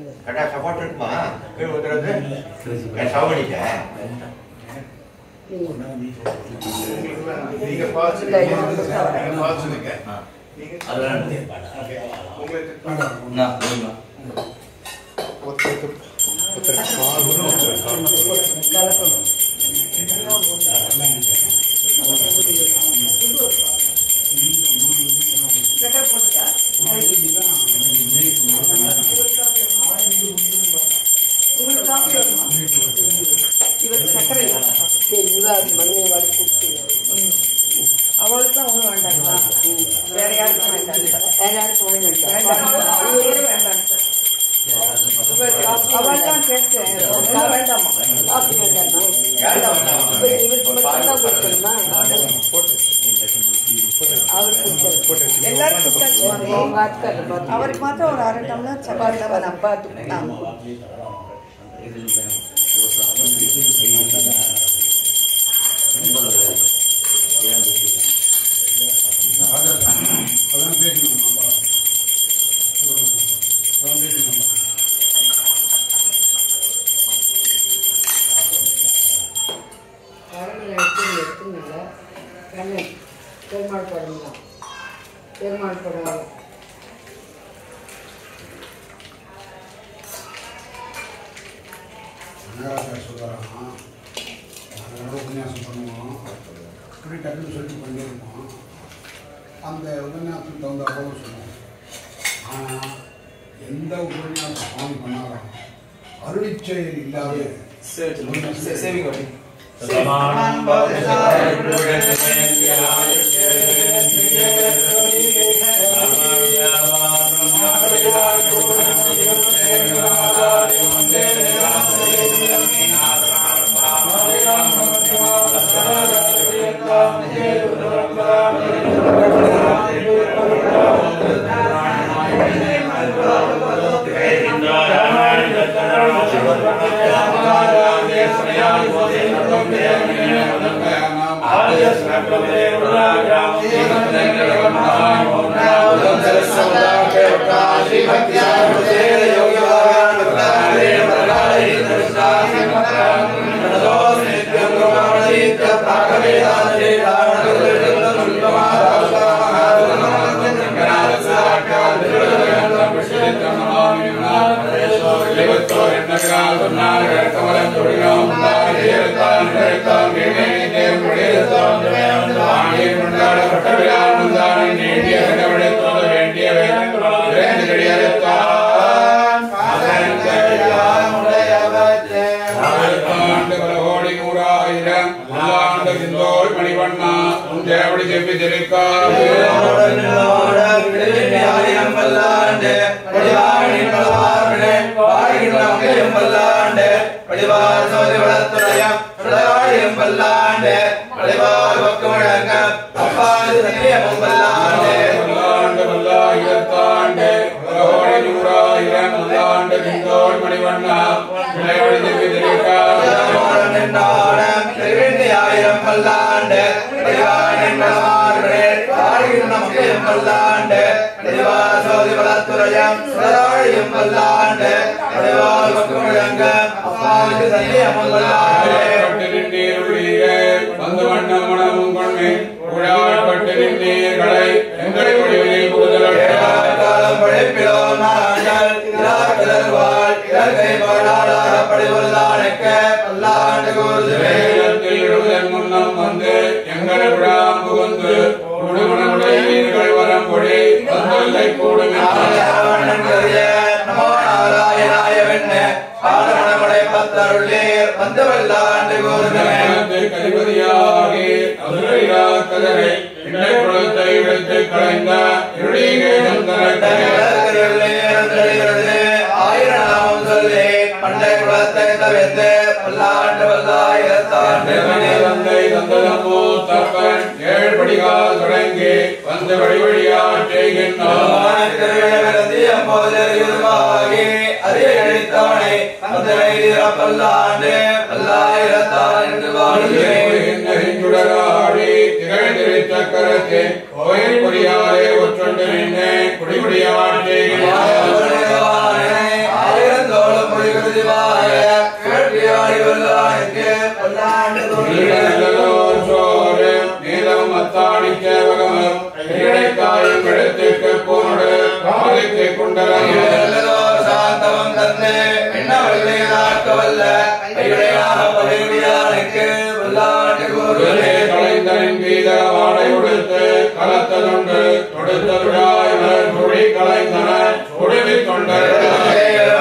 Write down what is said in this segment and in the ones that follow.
கரெக்டாக சப்போர்ட் இருக்குமா போய் ஊத்துறது என் சவுடிக்க நீங்க பாத்துங்க நீங்க பாத்துங்க ஒருத்தருக்கு ஒருத்தருக்கு பால் அவளுக்குலாம் ஒன்றும் வேண்டாங்களா வேற யாருக்கும் வேண்டாம் வேண்டாம் அவள்லாம் கேட்டேன் ஒன்றும் வேண்டாமா எல்லாருக்கும் கொடுத்தாச்சு அவருக்கு மாத்திரம் ஒரு அரை டம்ளர் சப்பாத்தி தான் அதான் பேசணும் நம்ம அதான் பேசணும் நம்ம பெருமாள் படம் தான் பெருமாள் படம் அன்னதாசர் சொல்கிறாங்க நாங்கள் உபன்யாசம் பண்ணுவோம் அப்படி டக்குன்னு சொல்லி பண்ணியிருப்போம் அந்த உபன்யாசத்துக்கு தகுந்த போல சொல்லுவோம் ஆனால் எந்த உபன்யாசம் சுவாமி பண்ணாலும் அருளிச்செயல் இல்லாத சேவிங் வட்டி மணிவண்ணா உஞ்சேவடி செப்பி திருக்காது பல்லாண்டு பல்லாயிரத்தாண்டு பலகோடி நூறாயிரம் பல்லாண்டு திங்கோள் மணிவண்ணா உஞ்சேவடி செப்பி திருக்காது வந்து வண்ணம் உணவும் கொண்மை உழாட்பட்டு நின்றீர்களை எங்களை முடிவில் முன்னம் வந்து எங்கள் விழாம் புகுந்து உணவுடைய வரம் பொழி வந்தல்லை கூடும் கதிபதியாகி அதுரையா கதரை இன்னை குளத்தை எடுத்து கலைந்த இருளீகே சந்தனத்தை தந்தை தந்ததமோ தப்பன் ஏழ்படிகால் தொடங்கி வந்து வழி வழியா செய்கின்றான் சுடராடி திகழ் திருச்சக்கரத்தை கோயில் கொடியாரே ஒற்றொண்டு நின்று குடிகுடியாட் செய்கின்றான் சாந்தவம் தந்து எண்ணவல்லை நாட்கவல்ல கையுடையாக பகைவியானுக்கு வல்லாண்டு கூறுவதே கலைந்தனின் வீத வாடை உடுத்து கலத்ததுண்டு தொடுத்ததுடாய் மொழி கலைந்தன உடுவி தொண்டர்கள்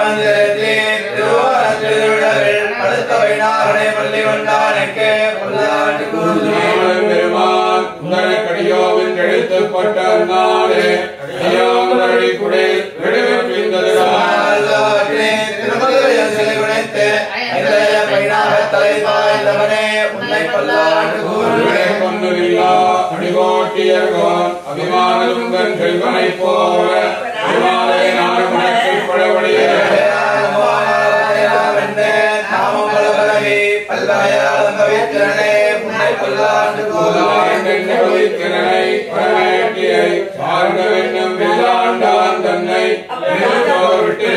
அடுத்தவை நாரணை பள்ளி வந்தானுக்கு வல்லாண்டு கூறுவதே பெருமான் உந்தரக்கடியோவின் எழுத்துப்பட்ட நாளே அடியாமரடி குடை விடுவிப்பிந்ததுடாய் உன்னை கொன்னுவில்லா அடிகோட்டியர்கோன் அபிமானதுங்கன் செல்வனை போல அபிமானே நான் உனக்கு பழவழியே திறனை பரவேட்டியை சார்ந்த வெண்ணும் வில்லாண்டான் தன்னை விட்டு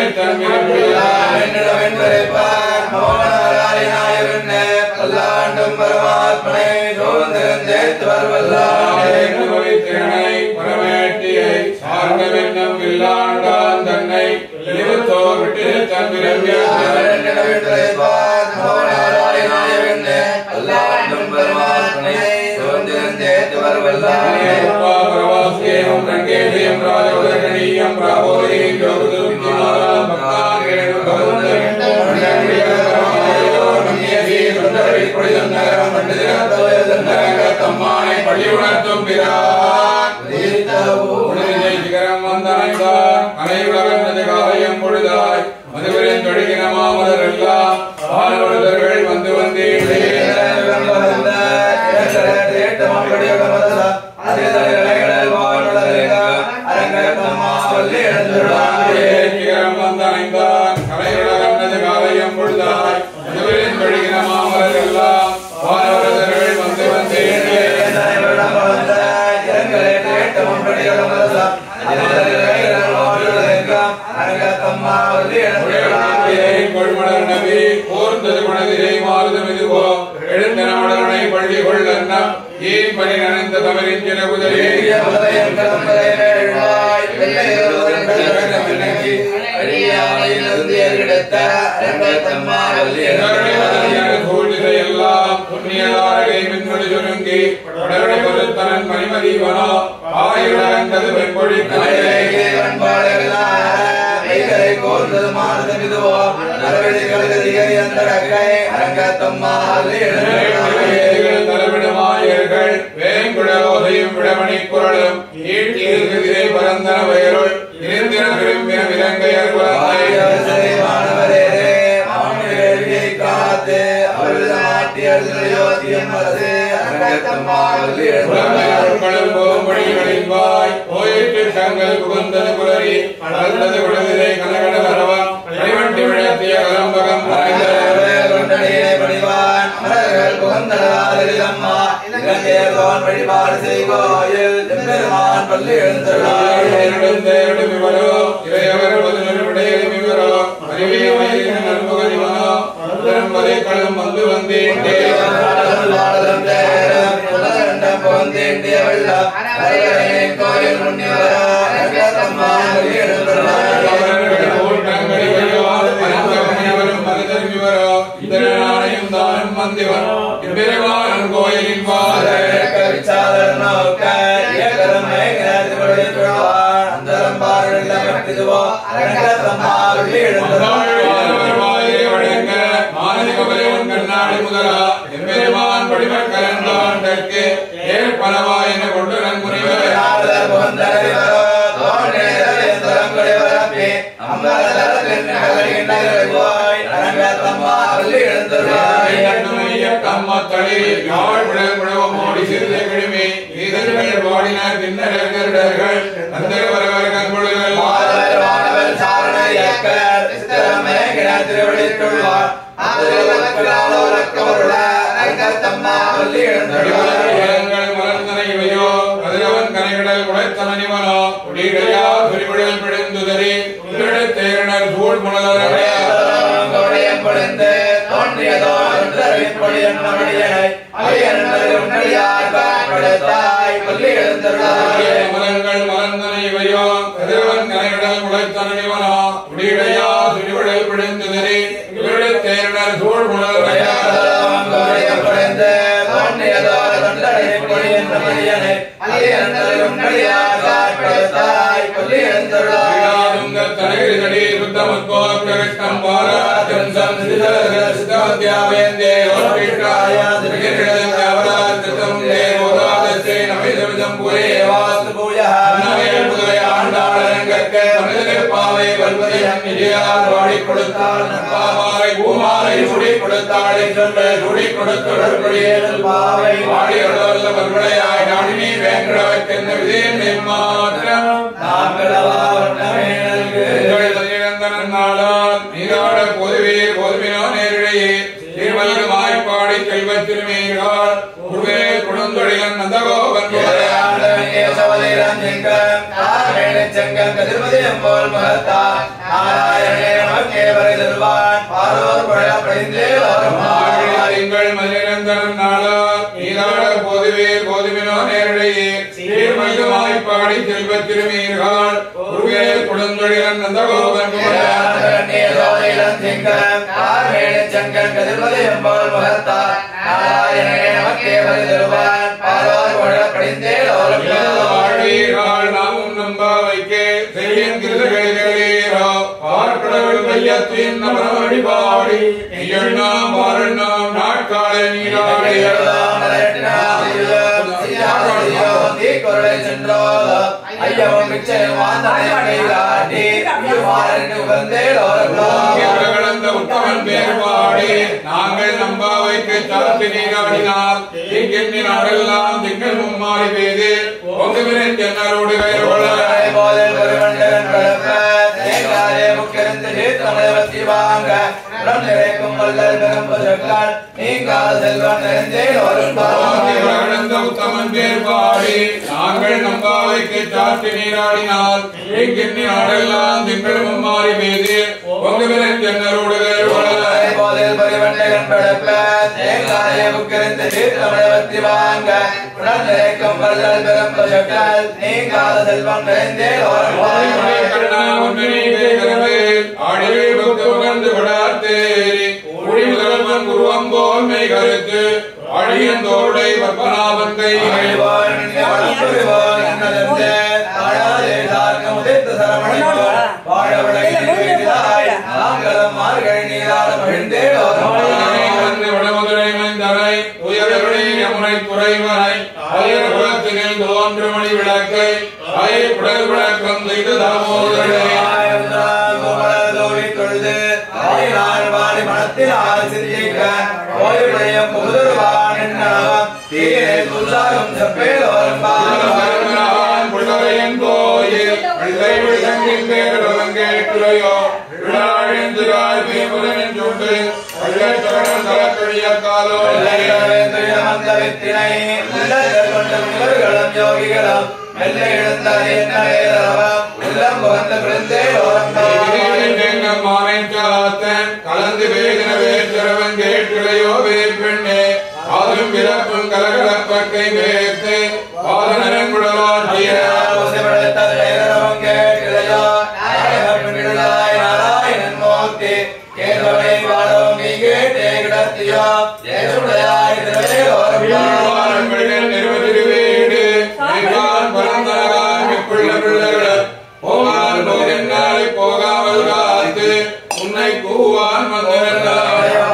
பல்லாண்டும் பரமாத்மனை சோதரன் சேர்த்து வருவல்லாரே திறனை பரவேட்டியை சார்ந்த வெண்ணும் வில்லாண்டான் தன்னை இழுத்தோர் விட்டு தன்பிறந்த பிரவாசியம் ரங்கேஷியம் ராஜோதரணியம் பிராபோரியம் யோகுதுமாராம் தம்மானை பள்ளி உணர்த்தும் பிரான் சிகரம் வந்தனைதான் அனைவரது காயம் பொழுதாய் மதுவரின் தொழுகின மாமலர் எல்லாம் பாலவர்கள் வந்து வந்தீர்களே சிகரம் வந்தனைதான் கலையுலகன்னது காயம் பொழுதாய் மதுவரின் தொழுகின மாமலர் எல்லாம் பாலவர்கள் வந்து வந்தீர்களே கொள்மலர் நபி போர்ந்தது மனதிலே மாறுதம் இதுவோ எழுந்தன மலரனை பள்ளி கொள்ளன்ன ஏன் பணி நனைந்த தவறின் சில குதிரை எல்லாம் புண்ணியதாரகை மின்மொழி சுருங்கி உடனடி பொருத்தனன் மணிமதிவனோ ஆயுடங்கது வெண்பொழி கலையே தலைவிடமாயர்கள் வேங்குழலோதையும் விடமணி குரலும் ஈட்டியிருக்கிறே பரந்தன வயலுள் இருந்தின விரும்பின விலங்கையர் போகும்படிகளின் வாய் போயிட்டு தங்கள் புகுந்தது புலரி வளர்ந்தது விடுதலை கனகட வரவம் கைவண்டி விழத்திய கலம்பகம் வழிபாடு செய்வோயில் பெருமான் பள்ளி எழுந்தருளாய் வந்து வந்தேன் கோயில் கோயிலின் வாத கண்ணாடி முதலா எம்பெருமான் படிமக்கலந்தாண்டற்கு ஏற்பனவாயின கொண்டு நன்முனிவர் தோன்றியதோ பொழியன் மடியனை அவையன் உன்னடியார் காட்படுத்தாய் பள்ளி எழுந்தருளாயே மலர்கள் மலர்ந்தனை இவையோ கதிரவன் கரைவிடல் முளைத்தனிவனோ குடியுடையா துணிவிடல் பிடிந்ததனே இவருடைய தேரிடர் சூழ் முழல் படைந்து தோன்றியதோர தொண்டனை பொழியென்ற மணியனை அலியந்தரும் நடிகார் காட்படுத்தாய் பள்ளி எழுந்தருளாயே வாஸ்து பூயா பாவை நாங்களவா வண்ணமே நல்கு நீராட பொதுவே பொதுவினோ நேரிடையே திருமலமாய்ப்பாடி செல்வத் திருமீர்கள் குருவே குணந்தொழிலன் நந்தகோபன் எங்கள் மதிரந்தரன் நாளா நீராட பொதுவே பொதுவினோ நேரிடையே சீர்மல்கமாய்ப்பாடி செல்வத் திருமீர்கள் குருவே குணந்தொழிலன் நந்தகோபன் வாழ்வீர்கள் நாமும் நம்ப வைக்க செய்யும் கிருதகளீரோ பார்க்கடவுள் கையத்தின் நமடி பாடி எண்ணாம் வாரணாம் நாட்கால நீராடி கலந்த உத்தமன் பேர் பாடி நாங்கள் நம்ப வைக்க சாத்தி நீராடினால் இங்கெண்ணி நாடெல்லாம் திங்கள் மும்மாறி பெய்து பொங்குவினை தென்னரோடு கயிறு கடந்த உத்தமன் பேர் பாடி நாங்கள் நம்பாவைக்கு சாற்றி நீராடினால் எங்கெண்ணி நாடெல்லாம் திங்களும் மாறி பெய்து பொங்குவினை தென்னரோடு அழியந்தோடை பத்மநாபன் கை வந்து வடமதுரை மைந்தரை உயர்வரை யமுனை துறைவரை அயர் குலத்தினில் தோன்று மணி விளக்கை அயர் குடல் விளக்கம் செய்து தாமோதரனை திருமகன் புள்ளரையன் கோயில் பிள்ளை விளங்கின் பேரவன் கேட்டுரையோ விழாழிந்திராய் பேமுதனின் சுண்டு பள்ளத்தரணம் தரக்கழிய காலோ யோகிகளும் மெல்ல எழுந்த என்ன வேதவம் உள்ளம் புகழ்ந்து விழுந்தே கலந்து பேசின வேற்றவன் கேட்டுரையோ வேற்பெண்ணே ஆதும் பிறப்பும் கலகலப்பக்கை வேர்த்து பாதனரன் குடலாற்றிய வீழ்வாரங்கள் நிறுவதிருவேடு மெய்வான் பரந்தனகான் மிக்குள்ள பிள்ளைகள் போகான் போதென்னாலை போகாமல் காத்து உன்னை கூவான் வந்திருந்தார்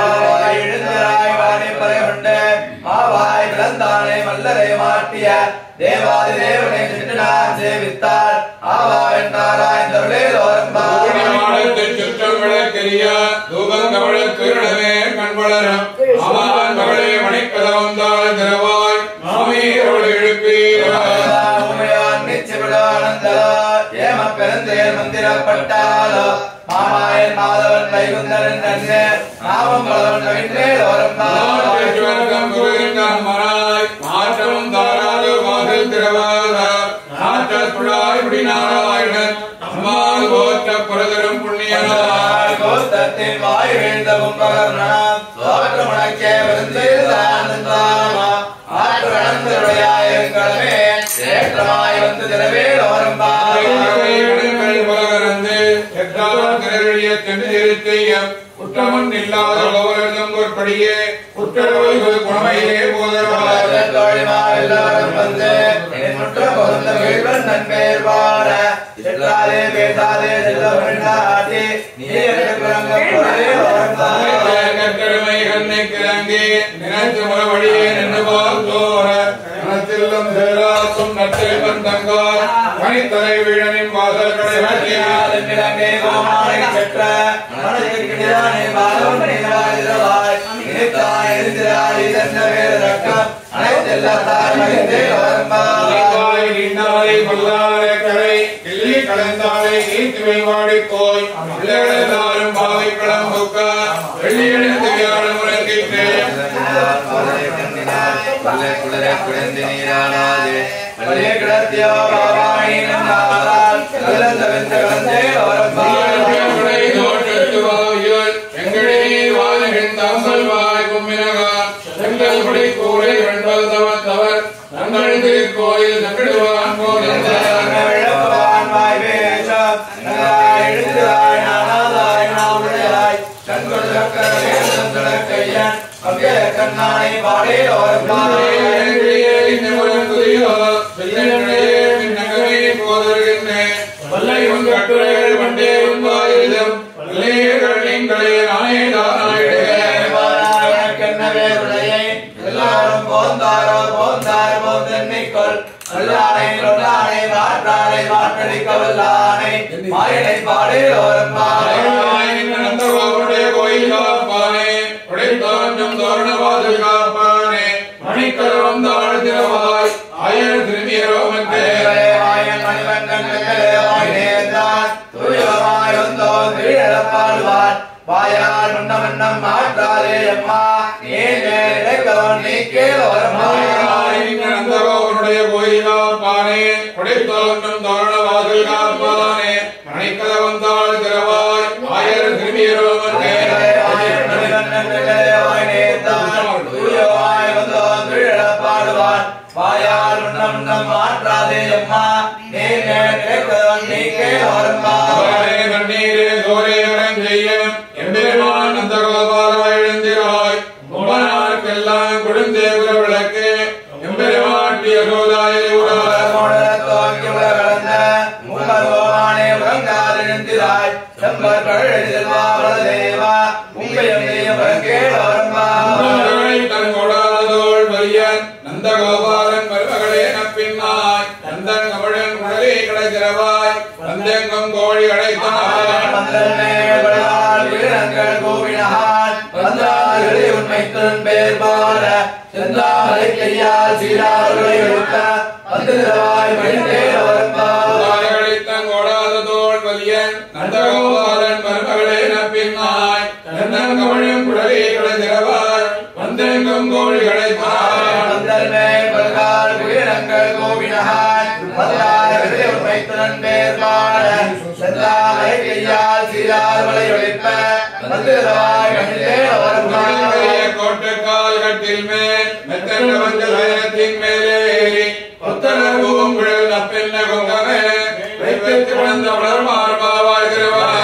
தேவாதி தேவனை சென்று நான் சேவித்தார் ஆவா என்றாராய் தருளே மாடத்தில் சுற்றம் விளக்கெரிய தூபம் கவளத் திருடமே கண் வளரும் அமான் மகளே மணிக்கதவம் தாழ் திரவாய் மாமீரோடு எழுப்பீராய் உமையான் நிச்சயவிடானந்தலோ ஏம பெருந்தேர் மந்திரப்பட்டாலோ மாமாயன் மாதவன் வைகுந்தரன் நன்னே நாமம் பலவன் கவின்றேலோரம் நாட்டேஸ்வரகம் குருகின்றான் மனாய் மாற்றமும் தாராது வாசல் திரவாதார் நாட்டல் புழாய் முடிநாராயணன் அம்மாள் கோற்ற புரதரும் புண்ணியனாய் கோத்தத்தின் வாய் வீழ்ந்த கும்பகர்ணனம் சோற்றமுனக்கே விருந்தில் ஆனந்தாமா ஆற்று அனந்தருடையாய வந்து திரவேல் ஓரம்பா குற்றமன் இல்லாத கௌரவம் பொற்படியே குற்றவாளிகள் குணமையிலே போதரவாத தோழிமார் எல்லாரும் வந்து என் முற்ற பொருந்த வீழ்வன் நன்மேல் வாழ செல்லாதே பேசாதே செல்ல வேண்டாதே நீ எனக்கு குரங்க பொருளே ஓரம்பா கட்டளமை கண்ணை கிறங்கி நினைத்து முறவழியே நின்று பார்த்தோர மனத்தில்லும் சேராசும் நற்றில் வந்தங்கார் மணித்தலை வீழனின் வாசல் கடை கிழங்கே கோமானை பெற்ற மனதிற்கு நிதானே பாலம் நினைவாய் நினைத்தாய் எரிந்திராய் இதென்ன வேறு ரக்கம் அனைத்தெல்லாம் மகிழ்ந்தே ஓரம்பா நீண்டாலை கொல்லாரை கரை கிள்ளி கலந்தாலை நீத்து வைவாடி போய் பிள்ளைகளெல்லாரும் பாவை கிளம்புக்க வெள்ளியெழுத்து வியாழம் உலகின்றேன் பழைய கிடத்தியோ பாவாணி நன்னாளால் கலந்த வெந்த கலந்தே ஓரம்பா கோயில் நம்பிடுவான் விளக்குவான் வாய் பேசம் நல்லாய் எழுந்தாய் நானாதாய் நாவுடையாய் கண்கொள் சக்கரவே சந்தன கையன் அங்கே கண்ணானை பாடே ஓரம்பா வல்லை உன் கட்டுரைகள் வண்டே உன் வாயிலும் வல்லையர்கள் நீங்களே நானே கண்ணவே விளையை எல்லாரும் போந்தாரோ போந்தார் போந்தென்னைக்கொள் நல்லானை நொல்லானை மாற்றானை மாற்றடிக்க வல்லானை மாயனை பாடே ஓரம்பா கோயில் காப்பானே உடைத்தோன்றும் தோரணவாதில் காப்பானே மணிக்கலம் தாழ்த்திரவாய் ஆயிரம் திரும்பியரோமத்தே மாயன் மணிவண்ணன் வெங்கலே வாய் நேர்ந்தான் தூயமாய் வந்தோன் திடப்பாடுவான் வாயால் முன்னமன்னம் மாற்றாதே அம்மா நீ நேரிடக்கவன் நீ கேள் ஓரம்பா நந்தகோவனுடைய கோயில் காப்பானே உடைத்தோன்றும் தோரணவாதில் காப்பானே மணிக்கலம் தாழ்த்திரவாய் ஆயிரம் திரும்பியரோமத்தே வாயால் உண்ணம் உண்ணம் மாற்றாதே அம்மா நீ கேட்கவன் நீ கேளோரம்மா அவரே கண்ணீரே சோரே செய்யும் எம்பெருமான் அந்த கோபால எழுந்திராய் முப்பனாருக்கெல்லாம் குடுந்தே விளக்கு எம்பெருமாட்டிய சோதாயை தன் கொடாதோள் வலியன் நந்த கோபாலன் மருமகளே நப்பின்னாய் நந்தன் கமழன் குழலே கிடைக்கிறவாய் நந்தெங்கும் கோழி அடைத்தனாய் தாயகளைத்தன் கொடாததோள் வலியன் நந்த கோபாலன் மருமகளே நப்பின்னாய் நந்தன் கமழன் குழலே கிடைக்கிறவாய் நந்தெங்கும் கோழி அடைத்தனாய் மதுரைய கோட்டைக்கால் கட்டில் மேல் மெத்தன மஞ்சள் அயனத்தின் மேலே ஏறி ஒத்தனர் பூங்குழல் நப்பெண்ண கொங்கமே வைத்து வளர்ந்த வளர் மார்பாவாய் திருவாய்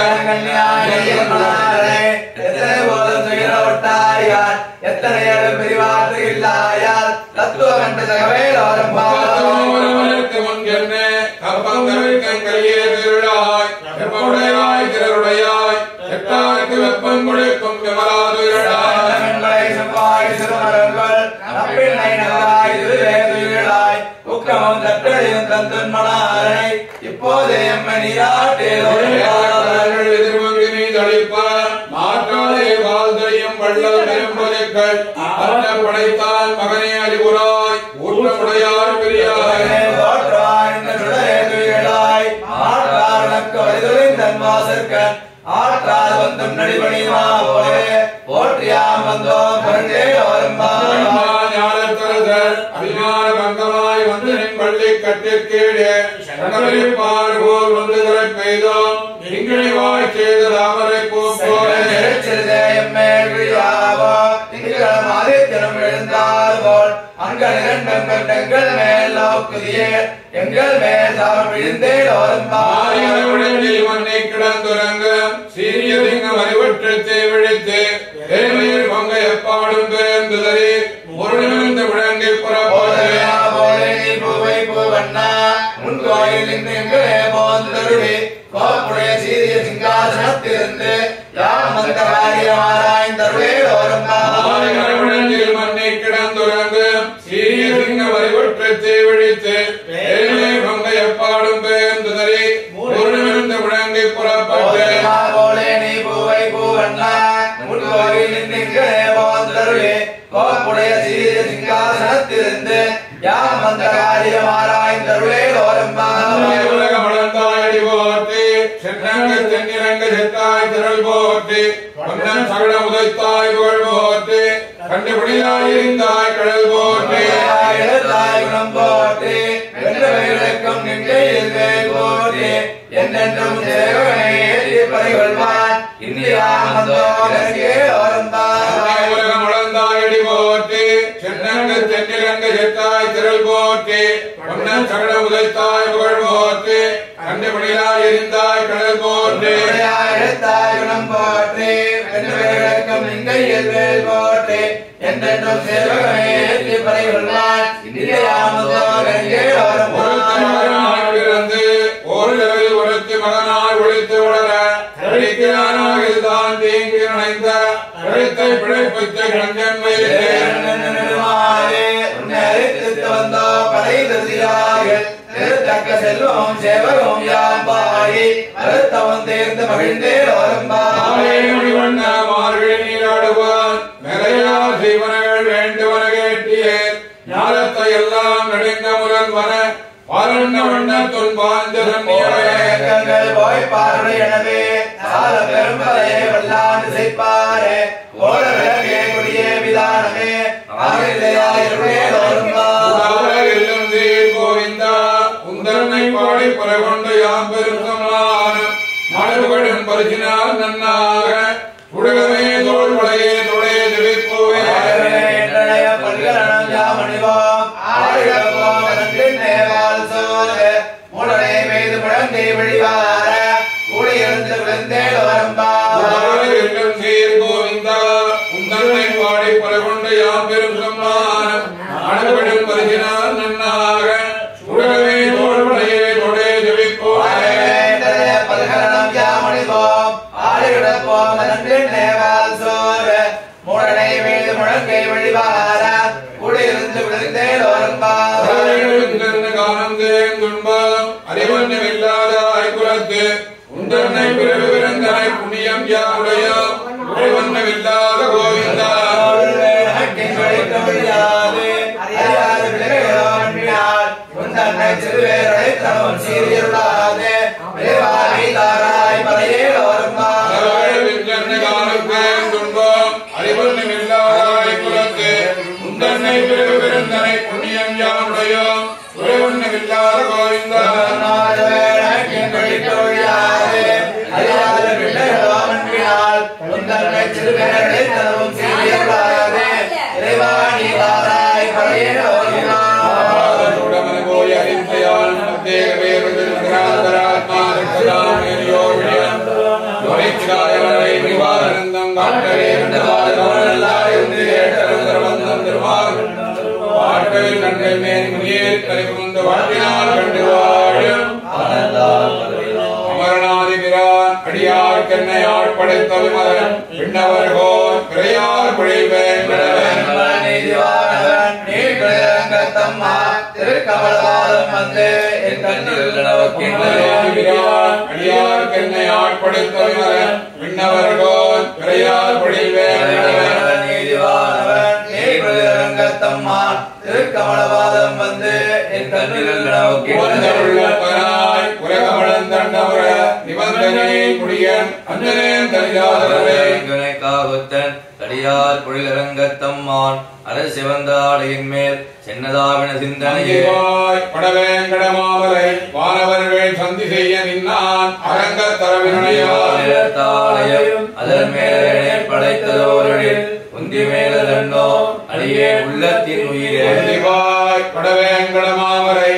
எத்தனை பிரிவாற்று இல்லாயால் தத்துவ கண்ட தகவேல் ஒருவனுக்கு முன் என்ன கப்பந்தவிழ்க்கங் கையே திருளாய் எப்பவுடையாய் திரருடையாய் எட்டாருக்கு வெப்பம் கொடுக்கும் விமலாதுராய் இப்போதே எம்மணியாட்டேலோ எதிர்வங்கு நீ தளிப்பார் மாற்றாதே வாழ்தையும் வள்ளல் பெரும்பொருட்கள் அற்ற படைத்தால் மகனே அறிவுராய் ஊற்றமுடையார் பெரியாய் ஆற்றாது வந்தும் நடிபணியுமா போலே போற்றியாம் வந்தோம் பிறந்தே வரும்பா ஞானத்தரசர் அபிமான பங்கமாய் வந்து நின் பள்ளி கட்டிற்கீழே சங்கரிப்பார் போல் வந்து திரை பெய்தோம் இங்கிணி வாய் செய்த தாமரை பூ போலே அங்கள் இரண்டும் கண்டங்கள் மேலோ நோக்குதியே எங்கள் மேல் தாம் விழுந்தேடோரும் மாரியவனில் மண்ணை கிடந்துறங்க சீரிய திங்கம் அறிவற்று தேவிழித்து எருமையில் பங்க எப்பாடும் பேர்ந்துதறி ஒரு நிமிர்ந்து விளங்கி புறப்போது போலே நீ பூவை பூவண்ணா உன் கோயில் எங்களே போந்தருளி கோப்புடைய சீரிய சிங்காசனத்திலிருந்து யாம் வந்த காரியம் ஆராய்ந்தருளேடோரும் மாரியவனில் மண்ணை கிடந்துறங்க சீரிய திங்கம் அறிவற்று தேவிழித்து எருமையில் பங்க எப்பாடும் பேர்ந்துதறி ஒரு நிமிர்ந்து விளங்கி புறப்பட்டு போலே நீ பூவை பூவண்ணா உன் கோயில் எங்களே போந்தருளி கோப்புடைய சீரிய சிங்காசனத்திலிருந்து யாம் வந்த காரியம் ஆராய்ந்தருளேடோரும் உலகமளந்தாயடி போற்றி சென்றங்க தென்னிறங்க செத்தாய் திரள் போற்றி பொன்னன் சகட உதைத்தாய் புகழ் போற்றி கண்டுபிடியாய் இருந்தாய் கடல் போற்றி தாயுணம் போற்றி வென்றவைகளுக்கும் நின்றையில் வேல் போற்றி என்னென்றும் தேவனை ஏற்றி பறிகொள்வான் இந்தியா மந்தோகே ஓரம்பாய் உலகமளந்தாயடி போற்றி சென்றங்க தென்னிறங்க செத்தாய் திரள் போற்றி பொன்னன் சகட உதைத்தாய் புகழ் போற்றி கண்டுபிடியாய் இருந்தாய் கடல் போற்றி தாயுணம் போற்றி வென்றவைகளுக்கும் நின்றையில் வேல் போற்றி என்றென்றும் தேவனை ஏற்றி பறிகொள்வான் இந்தியா மந்தோகே ஓரம்பாய் பிறந்து ஒரு இரவில் ஒருத்தி மகனாய் ஒழித்து வளர கழிக்கிறானாக தான் தீங்கு நினைந்த கழுத்தை பிழைப்பித்த கஞ்சன் செல்வம் சேவகம் யாம்பாடி அறுத்தவன் தேர்ந்து மகிழ்ந்தே வண்ண மார்கழி நீராடுவான் நிறையா செய்வனகள் வேண்டுவன கேட்டியே ஞானத்தை எல்லாம் நெடுங்க முதல்வன பரண்ண வண்ண துன்பாஞ்ச ஓரங்கள் போய் பார்வை எனவே சால பெரும்பலையை வல்லாண்டு செய்ப்பாரே ஓட விளக்கே கொடியே விதானமே ஆகிலையாயிருமே எல்லும் தீர் கோவிந்தா உந்தரனை பாடி பரகொண்டு யாம் பெருந்தமானம் மலர்கடன் பரிசினால் நன்னாக உடகமே தோல் வளையே தொடைய ஜெபிப்போவே எல்லும் தீர் கோவிந்தா உந்தரனை பாடி பரகொண்டு யாம் பெருந்தமானம் மலர்கடன் பரிசினால் நன்னாக உடகமே தோல் வளையே தொடைய ஜெபிப்போவே முழங்கை வழிவார கூடியிருந்து விழுந்தேன் காலம் தேர்ந்துண்பம் அறிவண்ணமில்லாத ஐக்குலத்து உந்தன்னை பிறகு பிறந்தனை புண்ணியம் யாவுடைய உடைவண்ணமில்லாத கோவிந்தா விந்தன்னை காலம் தேர்ந்துண்பம் அறிவண்ணமில்லாத ஐக்குலத்து உந்தன்னை பிறகு பிறந்தனை புண்ணியம் யாவுடைய உடைவண்ணமில்லாத கோவிந்தா உடமன போய் அறிந்தையால் பிரத்யேக வேறுகள் கிராந்தராத்மா ரட்சதாமேரியோவியம் துரைச்சிகாயவரை நிவாரணந்தம் காட்டவே கண்டவாறு ஏற்றருந்தரவந்தம் திருவார் வாழ்க்கையில் கண்கள் மேல் முனியேறி கலைபுகுந்த வாழ்வினால் கண்டு வாழும் அமரநாதிபிரான் அடியார் கென்னை ஆட்படைத்த விமலன் விண்ணவர்கோர் பிறையார் பொழிவேன் திருக்கமலவாதம் வந்து என் கண்ணில் அமரநாதிபிரான் அடியார் கென்னை ஆட்படைத்த விமலன் விண்ணவர்கோர் பிறையார் பொழிவேன் நீதிவானவன் திருக்கமலவாதம் வந்து என் கண்ணில் உலகமுள்ளப்பனாய் உலகமளந்தண்டவர நிபந்தனை முடியன் அஞ்சனேன் தனியாதரவே எங்கனை காகுத்தன் தடியார் பொழிலரங்கத்தம்மான் அரசிவந்தாடையின் மேல் சென்னதாவின சிந்தனையே அங்கிவாய் படவேங்கட மாமலை வானவர்கள் சந்தி செய்ய நின்னான் அரங்க தரவினையால் தாளையம் அதன் மேலே படைத்ததோரடில் உந்தி மேலதன்னோ அடியே உள்ளத்தின் உயிரே அங்கிவாய் படவேங்கட மாமலை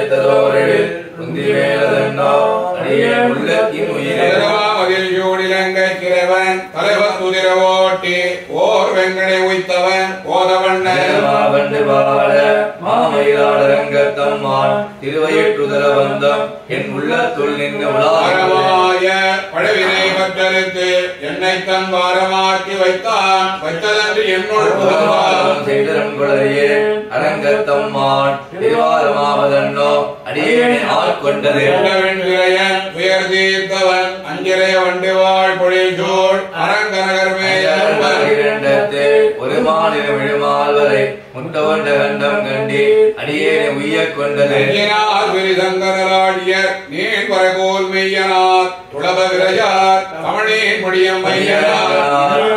படைத்ததோரில் உந்தி மேலதன்னோ அடியே உள்ளத்தின் உயிரே மதில் ஜோடிலங்கை கிழவன் தலைவர் குதிரை ஓட்டி ஓர் வெங்கடை உய்த்தவன் போதவண்ணன் மாவண்டு வாழ மாமயிலாளரங்கத்தம்மான் திருவயிற்றுதல வந்தம் என் உள்ளத்துள் நின்று உலாக வாரமாய பழவினை பற்றறுத்து என்னை தன் வாரமாக்கி வைத்தான் வைத்ததன்று என்னுள் புதல்வான் செய்தரங்குளரையே அரங்கத்தம்மான் திருவாரமாவதன்னோ அடியேனை ஆட்கொண்டது வெண்கிரையன் உயர் தீர்த்தவன் அஞ்சிரைய வண்டி வாழ் பொழில் சூழ் அரங்கநகர் மேயவன் இரண்டத்து ஒரு மாநிலம் விழுமால்வரை முட்டவண்ட கண்டம் கண்டி அடியேனை உய்யக் கொண்டது ஐயனார் விரிசங்கராடியர் நீர் பரகோல் மெய்யனார் துளப விரையார் தமிழீர் முடியம் மையனார்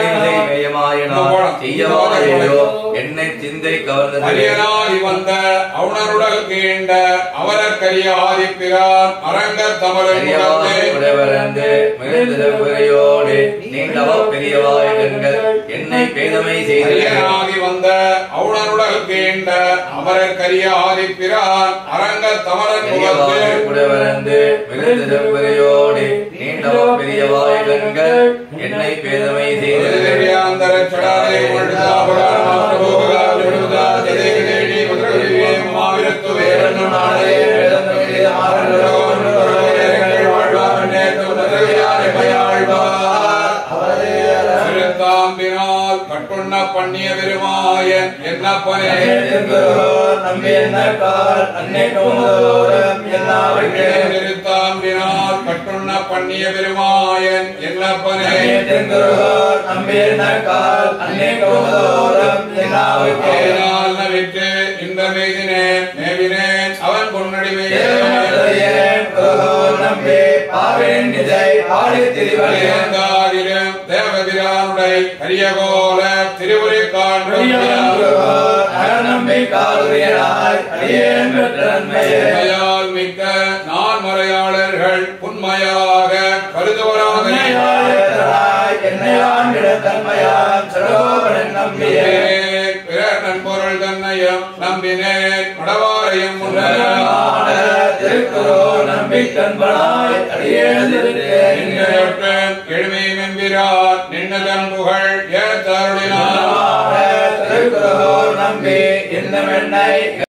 செய்யவாயோ என்னை சிந்தை கவர்ந்தது அரியனாய் வந்த அவுணருடல் கீண்ட அவரக்கரிய ஆதிப்பிரான் அரங்க தமிழன் முகத்தே உடைவரந்து மிகுந்தோடு நீண்டவ பெரியவாய் கண்கள் என்னை பேதமை செய்தது அரியனாகி வந்த அவுணருடல் கீண்ட அவரக்கரிய ஆதிப்பிரான் அரங்க தமிழன் முகத்தே உடைவரந்து மிகுந்தோடு நீண்டவ பெரியவாய் கண்கள் என்னை பேதமை செய்தது திவ்யாந்தர சடாரை முழுதா புராண மாஸ்டர் போகலா விழுதா ஜெதே தேடி முதலிலே மாவிரத்து வேரன்னு நாளே வேதம் தமிழே ஆரண்டோன் தொடரங்கள் வாழ்வார் நேற்று முதலியாரை பயாழ்வார் திருத்தாம்பினால் கட்டுண்ண பண்ணிய பெருமாயன் என்னப்பனே நம்பி என்ன கால் அன்னை கோமதோரம் எல்லாவற்றே திருத்தாம்பினால் கட்டுண்ண பண்ணிய பெருமாயன் என்னப்பனே தென்குருகோர் நம்பி என்ன கால் அன்னை கோமதோரம் எல்லாவற்றே அவனால் நவிட்டு இந்த மேதினேன் மேவினேன் அவன் பொன்னடிமையே நம்பி பாவேன் நிதை பாடி திரிவலே தேவதாரிலும் தேவபிரானுடை கரியகோல திருவுரை காண்போம் நம்பி காலுரியனாய் அடியேன் பெற்ற நன்மையே உண்மையால் மிக்க நான் மறையாளர்கள் உண்மையாக கருதுவராக என்னை ஆண்டிட தன்மையான் சடோபரன் நம்பியே நம்பினேன் பிறர் நண்பொருள் தன்னையும் நம்பினேன் மடவாரையும் உண்மையான திருக்குறோ நம்பிக்கண்பனாய் அடியேன் எழுமை மெம்பிரான் நின்னதன் புகழ் ஏத்தருளினார் திருக்குறோ நம்பி இந்த மென்னை